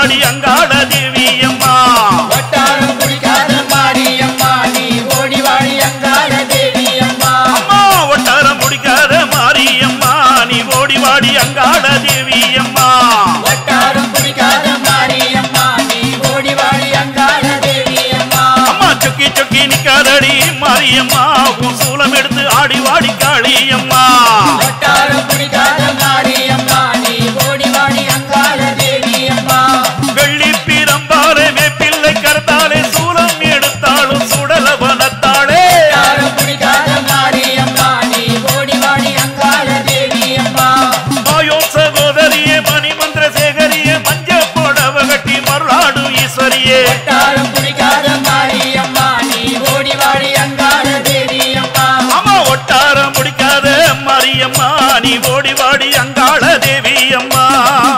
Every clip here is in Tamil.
வாடி அங்காள தேவி அம்மா வட்டாரம் குடிக்காத மாரியம்மா நீ ஓடி வாடி அங்காள தேவி அம்மா அம்மா ஒட்டாரம் முடிக்காத மாரியம்மா நீ ஓடி வாடி அங்காள தேவி அம்மா வட்டாரம் குடிக்காத மாரியம்மா நீ ஓடி வாடி அங்காள தேவி அம்மா அம்மா சொக்கி சொக்கி நிக்காதடி மாரியம்மா உன் சூலம் எடுத்து ஆடி வாடி காளி அம்மா வட்டாரம் குடிக்காத மாரியம்மா நீ ஓடி வாடி அங்காள தேவி அம்மா வெள்ளி பிரம்பாலே மேப்பிள்ளை கருத்தாலே சூலம் எடுத்தாலும் சுடல வனத்தாளே வட்டாரம் குடிக்காத மாரியம்மா நீ ஓடி வாடி அங்காள தேவி அம்மா மாயோ சகோதரியே மணிமந்திர சேகரியே மஞ்ச புடவ கட்டி மருளாடு ஈஸ்வரியே வட்டாரம் குடிக்காத மாரியம்மா நீ ஓடி வாடி அங்காள தேவி அம்மா அம்மா ஒட்டாரம் முடிக்காத மாரியம்மா நீ ஓடி வாடி அங்காள தேவி அம்மா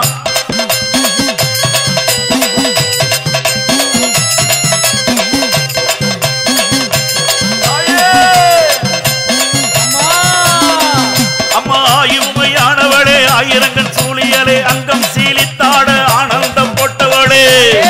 அம்மா ஆயுமையானவளே ஆயிரங்கள் சூழியலே அங்கம் சீலித்தாட ஆனந்தம் போட்டவளே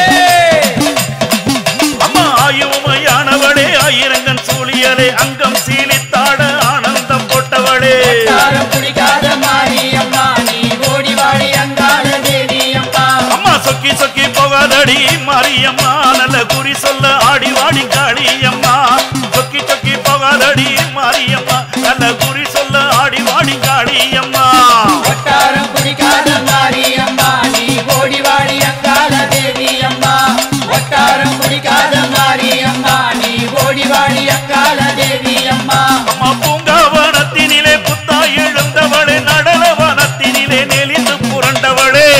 அம்மா ஆயுமையானவளே ஆயிரங்கள் சூழியலே அங்கம் சீலித்தாட ஆனந்தம் போட்டவளே வட்டாரம் குடிக்காத மாரியம்மா நீ ஓடி வாடி அங்காள தேவி அம்மா அம்மா சொக்கி சொக்கி போகாதடி மாரியம்மா நல்ல குறி சொல்ல ஆடி வாடி காளியம்மா சொக்கி சொக்கி போகாதடி மாரியம்மா நல்ல குறி சொல்ல ஆடி வாடி காளியம்மா வட்டாரம் குடிக்காத மாரியம்மா நீ ஓடி வாடி அங்காள தேவி அம்மா வட்டாரம் குடிக்காத மாரியம்மா நீ ஓடி வாடி அங்காள தேவி அம்மா அம்மா பூங்காவனத்தினிலே புத்தா எழுந்தவளே நடனவனத்தினிலே நெளிந்து புரண்டவளே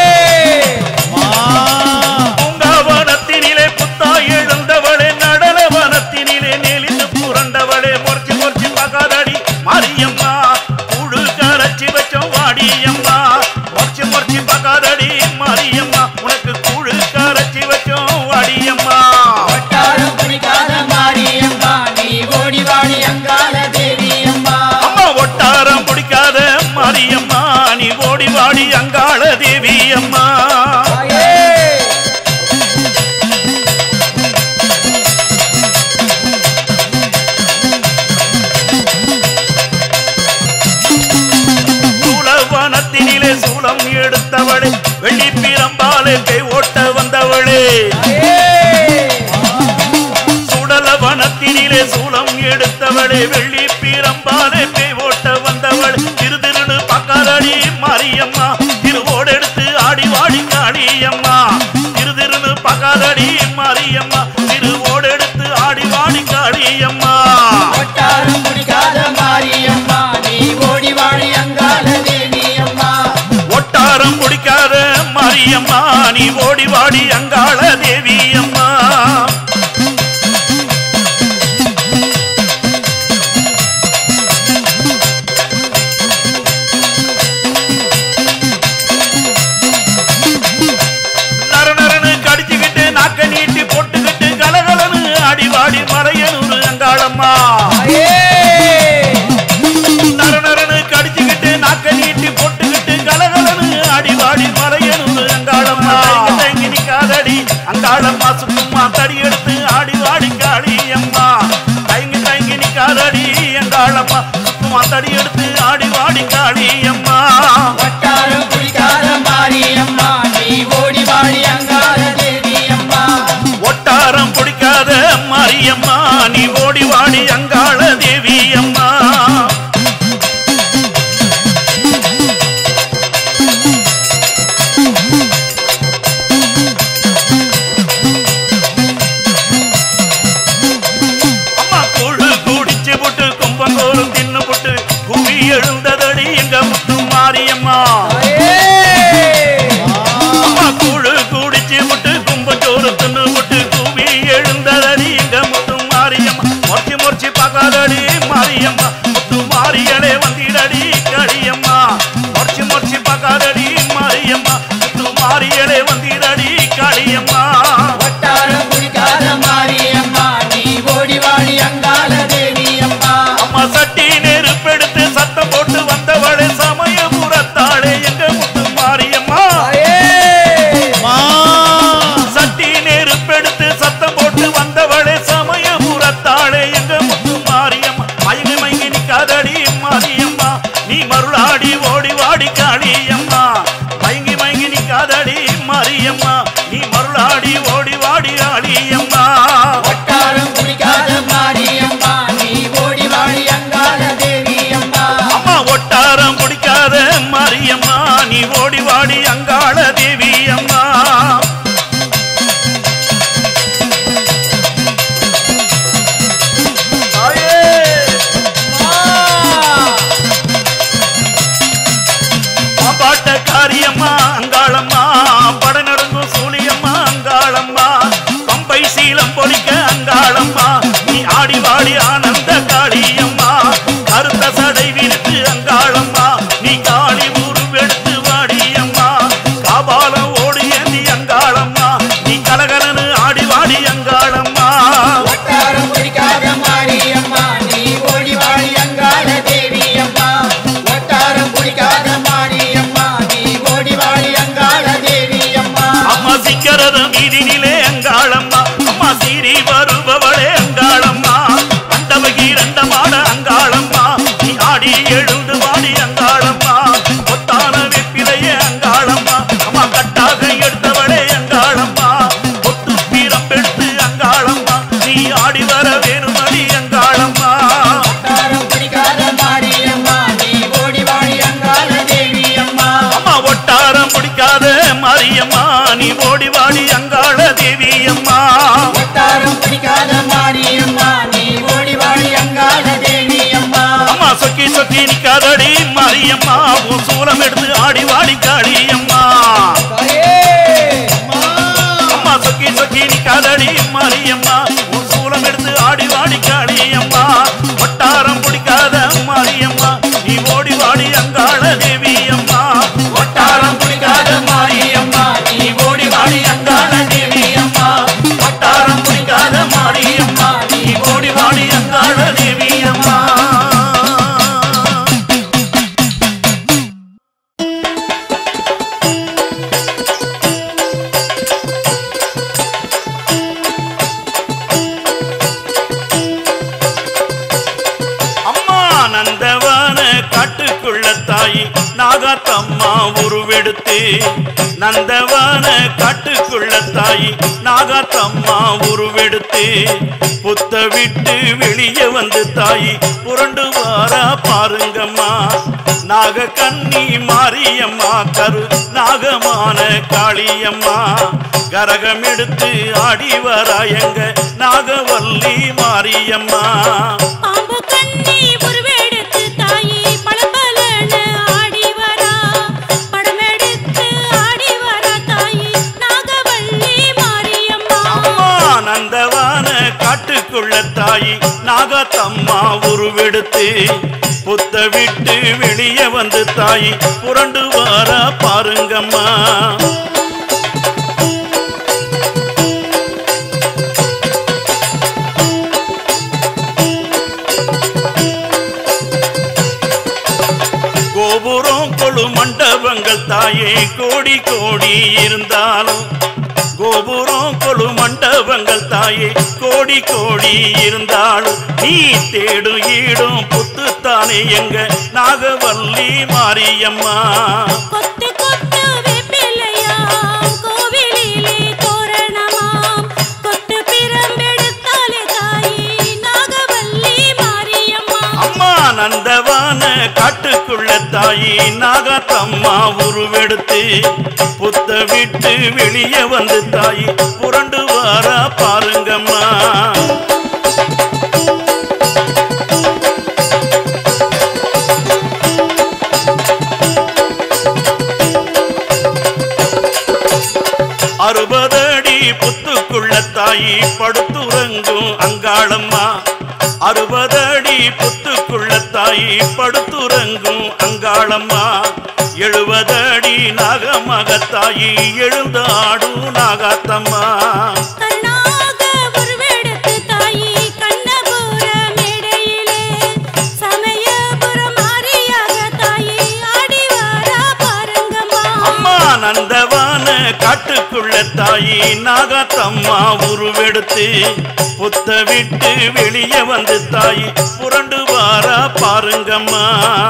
பூங்காவனத்தினிலே புத்தா எழுந்தவளே நடனவனத்தினிலே நெளிந்து புரண்டவளே முறைச்சு முறைச்சு பார்க்காதடி மாரியம்மா கூடு கரைச்சி வச்சோம் வாடியம்மா முறைச்சு முறைச்சு பார்க்காதடி மாரியம்மா உனக்கு கூடு கரைச்சி வச்சோம் வாடியம்மா வட்டாரம் குடிக்காத மாரியம்மா நீ ஓடி வாடி அங்காள தேவி அம்மா அம்மா ஒட்டாரம் பிடிக்காத மாரியம்மா நீ ஓடி வாடி அங்காள தேவி அம்மா சூளவனத்தினிலே சூளம் எடுத்தவளே வெள்ளி பிரம்பாலே கை ஓட்ட வந்தவளே சுடலவனத்தினிலே சூளம் எடுத்தவளே வெள்ளி பிரம்பாலே கை ஓட்ட வந்தவள் திரு திருடு பக்காதடி மாரியம்மா திருவோடு எடுத்து ஆடி வாடி காளியம்மா திரு திருடு பக்காதடி மாரியம்மா திருவோடு எடுத்து ஆடி வாடி காளியம்மா வட்டாரம் குடிக்காத மாரியம்மா நீ ஓடி வாடி அங்காள தேவி அம்மா ஒட்டாரம் குடிக்காத மாரியம்மா நீ ஓடி வாடி அங்காள தேவி அம்மா நரநரனு கடிச்சுக்கிட்டு நாக்க நீட்டி போட்டுக்கிட்டு கலகலன்னு ஆடி வாடி மலையனூர் அங்காளம்மா நரநரனு கடிச்சுக்கிட்டு நாக்க நீட்டி போட்டுக்கிட்டு கலகலன்னு ஆடி வாடி மலையனூர் அங்காளம்மா தயங்கி தயங்கி நிக்காதடி அங்காளம்மா சுத்தம்மா தடி எடுத்து ஆடி வாடி காளி அம்மா தயங்கி தயங்கி நிக்காதடி அங்காளம்மா சுத்தம்மா தடி எடுத்து ஆடி வாடி காளி அம்மா வட்டாரம் குடிக்காத மாரியம்மா நீ ஓடி வாடி அங்காள தேவி அம்மா ஒட்டாரம் பிடிக்காத மாரியம்மா நீ ஓடி வாடி அங்காள தேவி அம்மா அம்மா கூழு குடிச்சு புட்டு கும்பங்கோலும் தின்னு புட்டு குவி எழுந்ததடி எங்க முத்து மாரியம்மா வாடி அங்காள தேவி அம்மா ஒட்டாரம் பிடிக்காத மாரியம்மா நீ ஓடி வாடி அங்காள தேவி அம்மா அம்மா சொக்கி சொக்கி நிக்காதடி மாரியம்மா உன் சூலம் எடுத்து ஆடி வாடி காளி அம்மா அம்மா சொக்கி சொக்கி நிக்காதடி மாரியம்மா உன் சூலம் எடுத்து ஆடி வாடி காளி அம்மா வட்டாரம் பிடிக்காத மாரியம்மா நீ ஓடி வாடி அங்காள தேவி அம்மா ஒட்டாரம் பிடிக்காத மாரியம்மா நீ ஓடி வாடி அங்காள தேவி அம்மா வட்டாரம் பிடிக்காத மாரியம்மா நீ ஓடி வாடி அங்காள தேவி அம்மா அம்மா நந்தவன காட்டுக்குள்ள தாயி நாகாத்தம்மா உருவெடுத்து நந்தவன காட்டுக்குள்ள தாயி நாகாத்தம்மா உருவெடுத்து புத்த விட்டு வெளியே வந்து தாயி புரண்டு வாரா பாருங்கம்மா நாக கண்ணி மாரியம்மா கரு நாகமான காளியம்மா கரகம் எடுத்து ஆடி வரா எங்க நாகவல்லி மாரியம்மா பாம்பு கண்ணி உருவெடுத்து தாயி பளபளன்னு ஆடி வரா படமெடுத்து ஆடி வரா தாயி நாகவள்ளி மாரியம்மா அம்மா நந்தவான காட்டுக்குள்ள தாயி நாகத்தம்மா உருவெடுத்து புத்த விட்டு வெளியே வந்து தாயி புரண்டு வாரா பாருங்கம்மா கோபுரம் கொழு மண்டபங்கள் தாயே கோடி கோடி இருந்தாலும் கோபுரம் கொழு மண்டபங்கள் தாயே கோடி கோடி இருந்தாலும் நீ தேடும் ஈடும் புத்துத்தானே எங்க நாகவல்லி மாரியம்மா கொத்து கொத்து வேப்பிலையாம் கோவிலிலே தோரணமாம் கொத்து பிரம்பெடுத்தாலே தாயி நாகவல்லி மாரியம்மா அம்மா நந்தவான காட்டுக்குள்ள தாயி நாகாத்தம்மா உருவெடுத்து புத்த விட்டு வெளியே வந்து தாயி புரண்டு வாரா பாருங்கம்மா அறுபதடி புத்துக்குள்ள தாயி படுத்துறங்கும் அங்காளம்மா அறுபதடி புத்துக்குள்ள தாயி படுத்துறங்கும் அங்காளம்மா எழுபதடி நாகமகத்தாயி எழுந்தாடும் நாகாத்தம்மா கண்ணாக உருவெடுத்து தாயி கண்ணபுர மேடையிலே சமயபுர மாரியாக தாயி ஆடி வரா பாருங்கம்மா அம்மா நந்தவான காட்டுக்குள்ள தாயி நாகாத்தம்மா உருவெடுத்து புத்த விட்டு வெளியே வந்து தாயி புரண்டு வாரா பாருங்கம்மா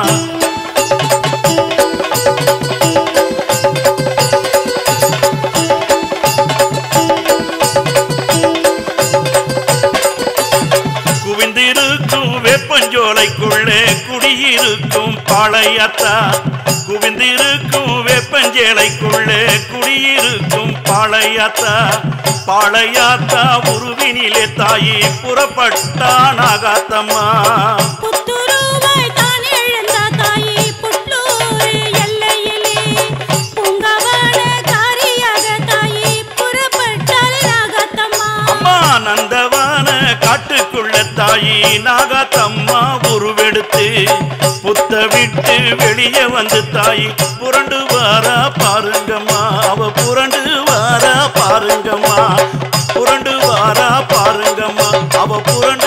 குவிந்திருக்கும் வேப்பஞ்சோலைக்குள்ளே குடியிருக்கும் பாளையத்தா குவிந்திருக்கும் வேப்பஞ்சேலைக்குள்ளே குடியிருக்கும் பாளையத்தா பாளையாத்தா உருவினிலே தாயி புறப்பட்டா நாகாத்தம்மா புத்துருவாய் தான் எழுந்த தாயி புட்லூர் எல்லையிலே பூங்கவன காரியாக தாயி புறப்பட்டாள் நாகத்தம்மா அம்மா நந்தவான காட்டுக்குள்ள தாயி நாகாத்தம்மா உருவெடுத்து புத்த விட்டு வெளியே வந்து தாயி புரண்டு வாரா பாருங்கம்மா அவ புரண்டு வாரா பாருங்கம்மா புரண்டு வாரா பாருங்கம்மா அவ புரண்டு